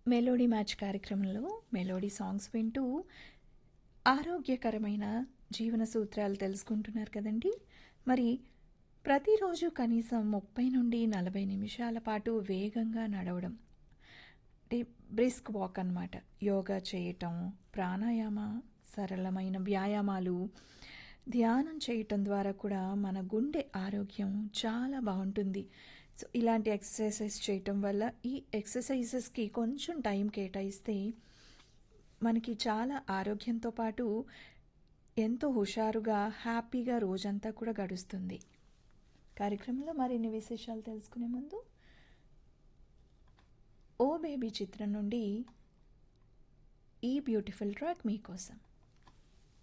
melody match కార్యక్రమంలో melody songs వింటూ ఆరోగ్యకరమైన జీవన సూత్రాలు తెలుసుకుంటున్నారు కదండి మరి ప్రతిరోజు కనీసం ముప్పై నుండి నలభై నిమిషాల పాటు వేగంగా నడవడం అంటే బ్రిస్క్ వాక్ అన్నమాట యోగా చేయటం ప్రాణాయామ సరళమైన వ్యాయామాలు ధ్యానం చేయటం ద్వారా కూడా మన గుండె ఆరోగ్యం చాలా బాగుంటుంది సో ఇలాంటి ఎక్సర్సైజెస్ చేయటం వల్ల ఈ ఎక్సర్సైజెస్కి కొంచెం టైం కేటాయిస్తే మనకి చాలా ఆరోగ్యంతో పాటు ఎంతో హుషారుగా హ్యాపీగా రోజంతా కూడా గడుస్తుంది కార్యక్రమంలో మరిన్ని విశేషాలు తెలుసుకునే ముందు ఓ బేబీ చిత్రం నుండి ఈ బ్యూటిఫుల్ ట్రాక్ మీకోసం